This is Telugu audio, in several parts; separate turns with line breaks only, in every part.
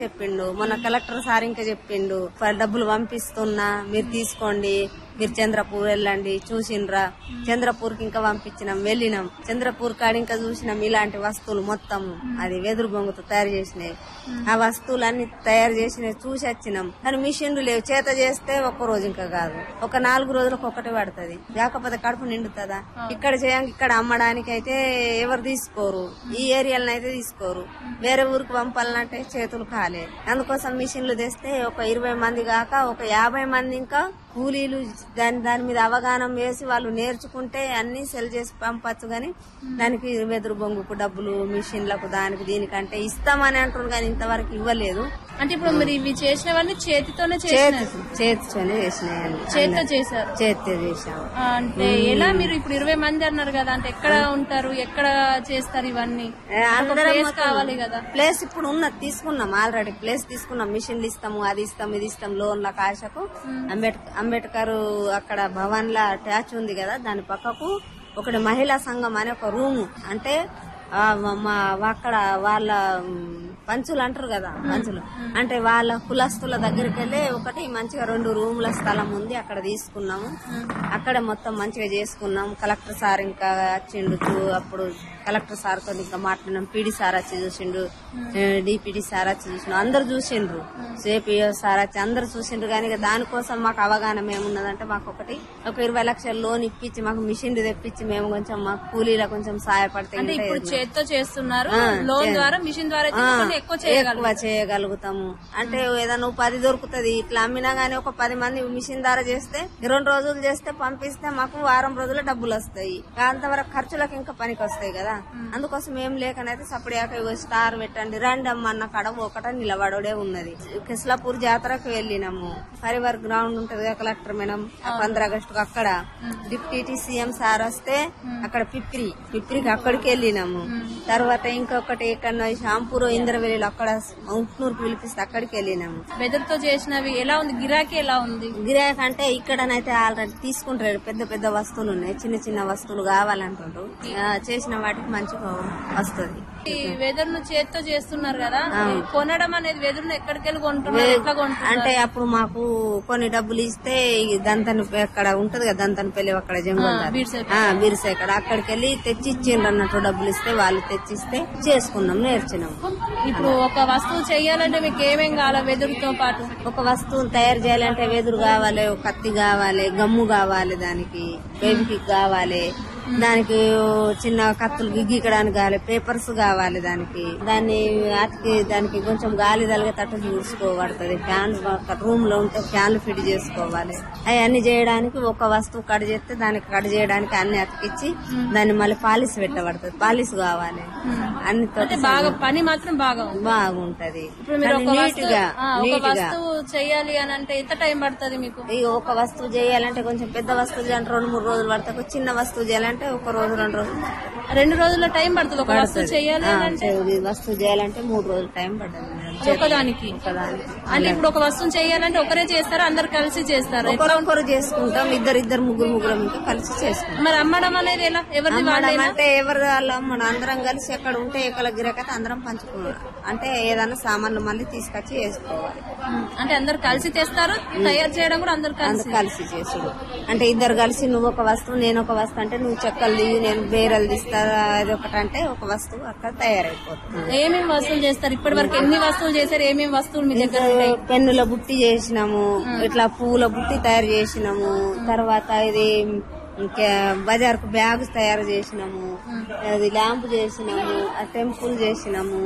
చెప్పిండు మొన్న కలెక్టర్ సార్ ఇంకా చెప్పిండు "ప- డబ్బులు పంపిస్తున్నా మీరు తీసుకోండి మీరు చంద్రపూర్ వెళ్ళండి చూసిండ్రా చంద్రపూర్ కి ఇంకా పంపించినాం వెళ్ళినాం చంద్రపూర్ కాడ ఇంకా చూసినాం ఇలాంటి వస్తువులు మొత్తం అది వెదురు బొంగుతో తయారు చేసినాయి ఆ వస్తువులన్నీ తయారు చేసినవి చూసి వచ్చినాం కానీ మిషన్లు లేవు చేత చేస్తే ఒక్క రోజు ఇంకా కాదు ఒక నాలుగు రోజులకు ఒకటి పడుతుంది కాకపోతే కడుపు నిండుతుందా ఇక్కడ చేయంగా ఇక్కడ అమ్మడానికి అయితే ఎవరు తీసుకోరు ఈ ఏరియాలను అయితే తీసుకోరు వేరే ఊరికి పంపాలంటే చేతులు కాలే అందుకోసం మిషన్లు తెస్తే ఒక ఇరవై మంది కాక ఒక యాభై మంది ఇంకా కూలీలు దాని దాని మీద అవగాహన వేసి వాళ్ళు నేర్చుకుంటే అన్ని సెల్ చేసి పంపచ్చు గాని దానికి వెదురు బొంగుకు డబ్బులు మిషన్లకు దానికి దీనికంటే ఇస్తామని అంటున్నారు కానీ ఇంతవరకు ఇవ్వలేదు
అంటే ఇప్పుడు మీరు ఇవి చేసినవన్నీ చేతితోనే
చేతి
చేసినారు
చేతితోనే చేసినాయండి
చేతితో చేశారు
చేతితో చేసాము
ఆ, అంటే ఎలా మీరు ఇప్పుడు ఇరవై మంది అన్నారు కదా అంటే ఎక్కడ ఉంటారు ఎక్కడ చేస్తారు ఇవన్నీ
ఏ, అందరం
ప్లేస్
మొత్తం
కావాలి కదా
ప్లేస్ ఇప్పుడు ఉన్నది తీసుకున్నాం ఆల్రెడీ ప్లేస్ తీసుకున్నాం మిషన్లు ఇస్తాము అది ఇస్తాము ఇది ఇస్తాం లోన్ల కాశకు అంబేద్కర్ అంబేద్కర్ అక్కడ భవన్ లా అటాచ్ ఉంది కదా దాని పక్కకు ఒకటి మహిళా సంఘం అనే ఒక రూమ్ అంటే ఆ, మా అక్కడ వాళ్ళ ఉమ్, పంచులు అంటారు కదా పంచులు అంటే వాళ్ళ కులస్తుల దగ్గరికి వెళ్ళి ఒకటి మంచిగా రెండు రూముల స్థలం ఉంది అక్కడ తీసుకున్నాము అక్కడ మొత్తం మంచిగా చేసుకున్నాం కలెక్టర్ సార్ ఇంకా వచ్చిండు చూ- అప్పుడు కలెక్టర్ సార్ తో ఇంకా మాట్లాడినాం పీడీ సార్ వచ్చి చూసిండు డిపిడి సార్ వచ్చి చూసిండు అందరు చూసిండ్రు సిపిఓ సార్ వచ్చి అందరు చూసిండ్రు కానీ ఇక దానికోసం మాకు అవగాహన ఏమున్నదంటే మాకు ఒకటి ఒక ఇరవై లక్షల లోన్ ఇప్పించి మాకు మిషన్ తెప్పించి మేము కొంచెం మాకు కూలీల కొంచెం సహాయపడితే
అంటే
ఇంకా
ఇప్పుడు చేతితో చేస్తున్నారు
ఆ,
లోన్
చేయండి.
ద్వారా మిషన్ ద్వారా
ఆ,
చేసుకుంటే ఎక్కువ చేయగలరు
ఎక్కువ చేయగలుగుతాము అంటే ఏదైనా ఉపాధి దొరుకుతది ఇట్లా అమ్మినా గానీ ఒక పది మంది మిషన్ ద్వారా చేస్తే రెండు రోజులు చేస్తే పంపిస్తే మాకు వారం రోజులు డబ్బులు వస్తాయి అంతవరకు ఖర్చులకు ఇంకా పనికి వస్తాయి కదా అందుకోసం ఏం లేకనైతే సపడియాక ఇగో స్టార్ పెట్టండి రండి అమ్మ అన్న కడ ఒకట నిలబడే ఉన్నది కిస్లాపూర్ జాతరకు వెళ్ళినాము పరివార్ గ్రౌండ్ ఉంటది కదా కలెక్టర్ మేడం పంద్ర ఆగస్టు అక్కడ డిప్యూటీ సీఎం సార్ వస్తే అక్కడ పిప్రి పిప్రికి అక్కడికి వెళ్ళినాము తర్వాత ఇంకొకటి ఇక్కడ షాంపూర్ ఇంద్రవెల్లిలో అక్కడ ఉట్నూరు పిలిపిస్తే అక్కడికి వెళ్ళినాము
వెదర్తో చేసినవి ఎలా ఉంది గిరాకీ ఎలా ఉంది
గిరాక్ అంటే ఇక్కడనైతే ఆల్రెడీ తీసుకుంటారు పెద్ద పెద్ద వస్తువులు ఉన్నాయి చిన్న చిన్న వస్తువులు కావాలంటుండ్రు ఆ, చేసిన వాటికి మంచిగా వస్తుంది
ఈ వెదర్ ను చేతితో చేస్తున్నారు కదా ఈ కొనడం అనేది వెదర్ ను ఎక్కడికి వెళ్ళి కొంటున్నారు ఎట్లా కొంటున్నారు
అంటే అప్పుడు మాకు కొన్ని డబ్బులు ఇస్తే ఈ దంతని అక్కడ ఉంటది కదా దంతని పెళ్లి అక్కడ జంగల్
బీర్సై
బిరుసే అక్కడ అక్కడికి వెళ్ళి తెచ్చి ఇచ్చిండ్రు అన్నట్టు డబ్బులు ఇస్తే వాళ్ళు తెచ్చిస్తే చేసుకున్నాం నేర్చినాం
ఇప్పుడు ఒక వస్తువు చెయ్యాలంటే మీకు ఏమేం కావాలి వెదర్ తో పాటు
ఒక వస్తువును తయారు చేయాలంటే వెదురు కావాలి ఒక కత్తి కావాలి గమ్ము కావాలి దానికి బేబీకి కావాలి దానికి ఓ చిన్న కత్తులు గిగ్గడానికి కావాలి పేపర్స్ కావాలి దానికి దాన్ని అతికి దానికి కొంచెం గాలి తలిగేటట్టు చూసుకోబడుతుంది ఫ్యాన్ రూమ్ లో ఉంటే ఫ్యాన్లు ఫిట్ చేసుకోవాలి అవన్నీ చేయడానికి ఒక వస్తువు కట్ చేస్తే దానికి కట్ చేయడానికి అన్ని అతికిచ్చి దాన్ని మళ్ళీ పాలిస్ పెట్టబడుతుంది పాలిస్ కావాలి అన్ని
అంటే బాగా పని మాత్రం బాగా ఉంది
బాగుంటది
ఇప్పుడు మీరు ఒక
నీట్
వస్తువు
గా
ఆ, ఒక
నీట్ గా
వస్తువు చెయ్యాలి అని అంటే ఎంత టైం పడుతుంది మీకు
ఈ ఒక వస్తువు చేయాలంటే కొంచెం పెద్ద వస్తువు చేయాలంటే రెండు మూడు రోజులు పడతాయి ఒక చిన్న వస్తువు చేయాలంటే ఒక రోజు రెండు రోజులు
రెండు రోజుల టైం పడుతుంది ఒక వస్తువు చెయ్యాలి
ఆ,
అని అంటే
ఈ వస్తువు చేయాలంటే మూడు రోజులు టైం పడ్డది మేడం.
ఒకదానికి
ఒకదానికి
అంటే ఇప్పుడు ఒక వస్తువు చేయాలంటే ఒకరే చేస్తారా అందరు కలిసి చేస్తారు
ఒకరొకరు చేసుకుంటాం ఇద్దరు ఇద్దరు ముగ్గురు ముగ్గురు ఇంకా కలిసి చేసుకుంటాం
మరి అమ్మడం అనేది ఎలా ఎవరిది
అమ్మడం
వాళ్ళేనా
అంటే ఎవరు వాళ్ళు అమ్మడం అందరం కలిసి ఎక్కడ ఉంటే ఎక్కడ గిరకైతే అందరం పంచుకున్నాం అంటే ఏదైనా సామాన్లు మళ్ళీ తీసుకొచ్చి వేసుకోవాలి
ఉమ్, అంటే అందరు కలిసి తెస్తారు తయారు చేయడం కూడా అందరు కలిసి
అందరు కలిసి చేసుడు అంటే ఇద్దరు కలిసి నువ్వు ఒక వస్తువు నేను ఒక వస్తువు అంటే నువ్వు చెక్కలు దిగి నేను బేరలు తీస్తా అది ఒకటి అంటే ఒక వస్తువు అక్కడ తయారైపోతుంది
ఏమేమి వస్తువులు చేస్తారు ఇప్పటి వరకు ఎన్ని వస్తువులు చేశారు ఏమేమి వస్తువులు మీ దగ్గర ఉంటాయి
పెన్నుల బుట్టి చేసినాము ఇట్లా పూల బుట్టి తయారు చేసినాము తర్వాత ఇది ఇంకా బజార్ కు బ్యాగ్ తయారు చేసినాము అది ల్యాంప్ చేసినాము ఆ టెంపుల్ చేసినాము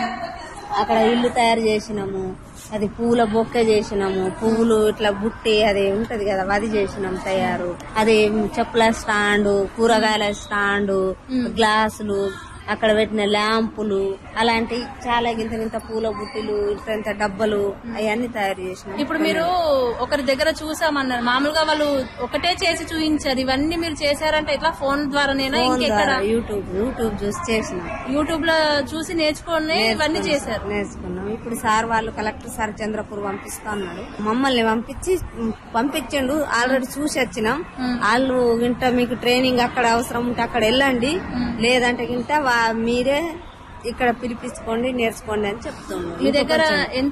అక్కడ ఇల్లు తయారు చేసినాము అది పూల బొక్క చేసినాము పువ్వులు ఇట్లా బుట్టి అది ఉంటది కదా అది చేసినాం తయారు అది చెప్పుల స్టాండ్ కూరగాయల స్టాండ్ గ్లాసులు అక్కడ పెట్టిన ల్యాంపులు అలాంటి చాలా గింత గింత పూల బుట్టిలు ఇంత ఇంత డబ్బలు అవన్నీ తయారు చేసినాం
ఇప్పుడు మీరు ఒకరి దగ్గర చూసామన్నారు మామూలుగా వాళ్ళు ఒకటే చేసి చూపించారు ఇవన్నీ మీరు చేశారంటే ఇట్లా ఫోన్ ద్వారానేనా
ఫోన్
ఇంకెక్కడ
ద్వారా యూట్యూబ్ యూట్యూబ్ చూసి చేసినాం
యూట్యూబ్ లో చూసి నేర్చుకొని ఇవన్నీ చేశారు
నేర్చుకున్నాం ఇప్పుడు సార్ వాళ్ళు కలెక్టర్ సార్ చంద్రపూర్ పంపిస్తా అన్నాడు మమ్మల్ని పంపించి పంపించండు ఆల్రెడీ చూసి వచ్చినాం వాళ్ళు గింట మీకు ట్రైనింగ్ అక్కడ అవసరం ఉంటే అక్కడ వెళ్ళండి లేదంటే గింట వా- మీరే ఇక్కడ పిలిపించుకోండి నేర్చుకోండి అని చెప్తున్నాడు
మీ దగ్గర ఎంత